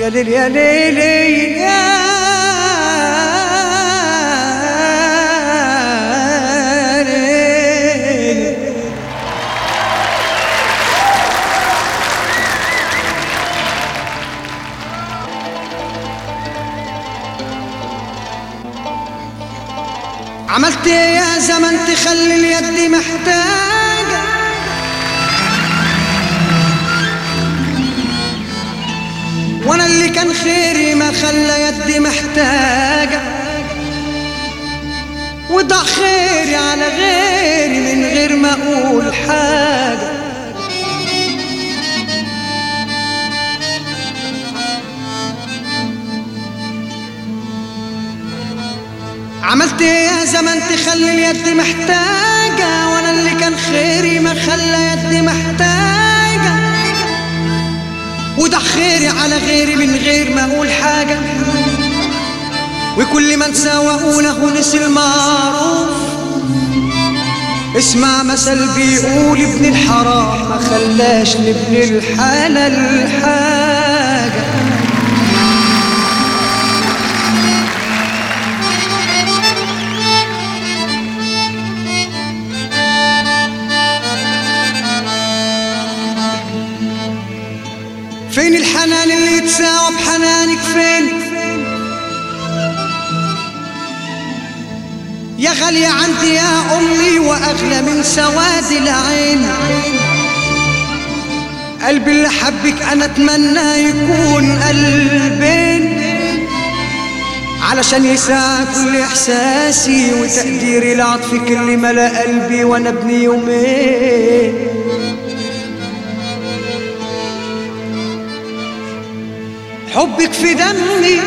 يا ليل يا ليل يا ليل عملت إيه يا زمن تخلي اليد محتاجة وانا اللي كان خيري ما خلى يدي محتاجة وضع خيري على غيري من غير ما اقول حاجة عملت ايه يا زمن تخلي اليد محتاجة وانا اللي كان خيري ما خلى يدي محتاجة وده خيري على غيري من غير ما اقول حاجة وكل ما انسى واقوله نسي المعروف اسمع مثل بيقول ابن الحرام ما خلاش لابن الحلال حاجة فين الحنان اللي يتساوى بحنانك فين يا غالية عندي يا أمي وأغلى من سواد العين قلبي اللي حبك أنا أتمنى يكون قلبين علشان يساع كل إحساسي وتقديري لعطفك اللي ملا قلبي وأنا ابني يومين حبك في دمي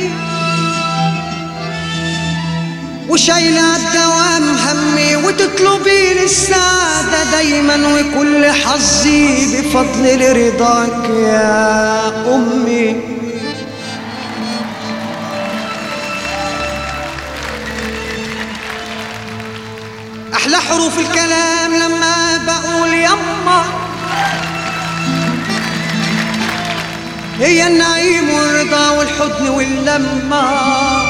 وشايلة الدوام همي وتطلبي لي السعادة دايما وكل حظي بفضل رضاك يا أمي أحلى حروف الكلام لما بقول يما هي النعيم والرضا والحضن واللمة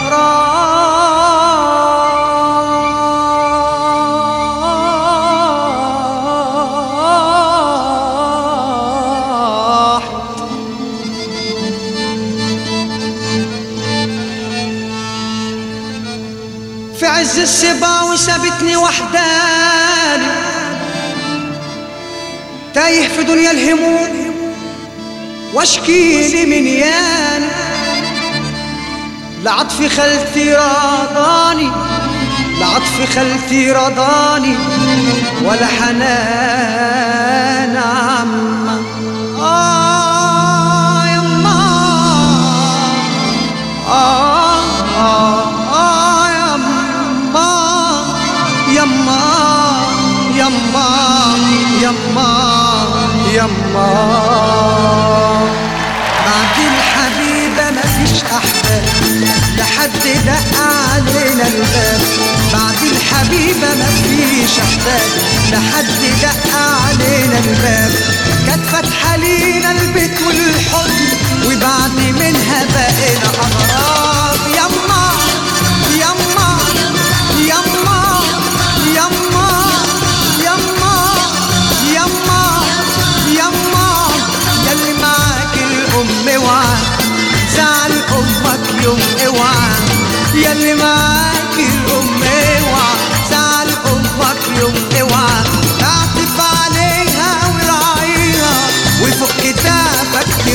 راح في عز السبا وسابتني وحداني تايه في دنيا الهموم واشكي لي من يان لعطف خالتي رضاني لعطف خالتي رضاني ولا حنان عما آه يما آه آه آه يما يما يما يما يما بعد الحبيبة مفيش أحباب لحد دق علينا الباب بعد الحبيبة مفيش أحباب لحد دق علينا الباب كانت فاتحة لينا البيت والحضن وبعد منها بقينا أغراب يما يما يما يما يما يما يما يلي معاك الأم اوعى زعل أمك يوم اوعى يلي معاك الأم اوعى زعل أمك يوم اوعى اعطف عليها وراعيها وفوق كتافك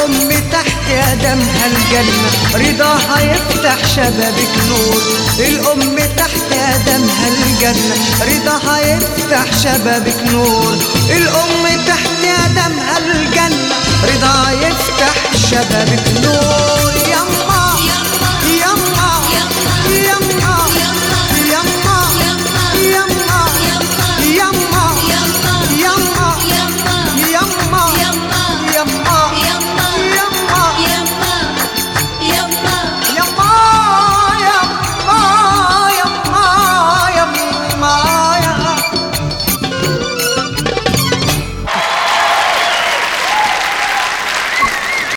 الأم تحت قدمها الجنة رضاها يفتح شبابك نور الأم تحت قدمها الجنة رضاها يفتح شبابك نور الأم تحت قدمها الجنة رضاها يفتح شبابك نور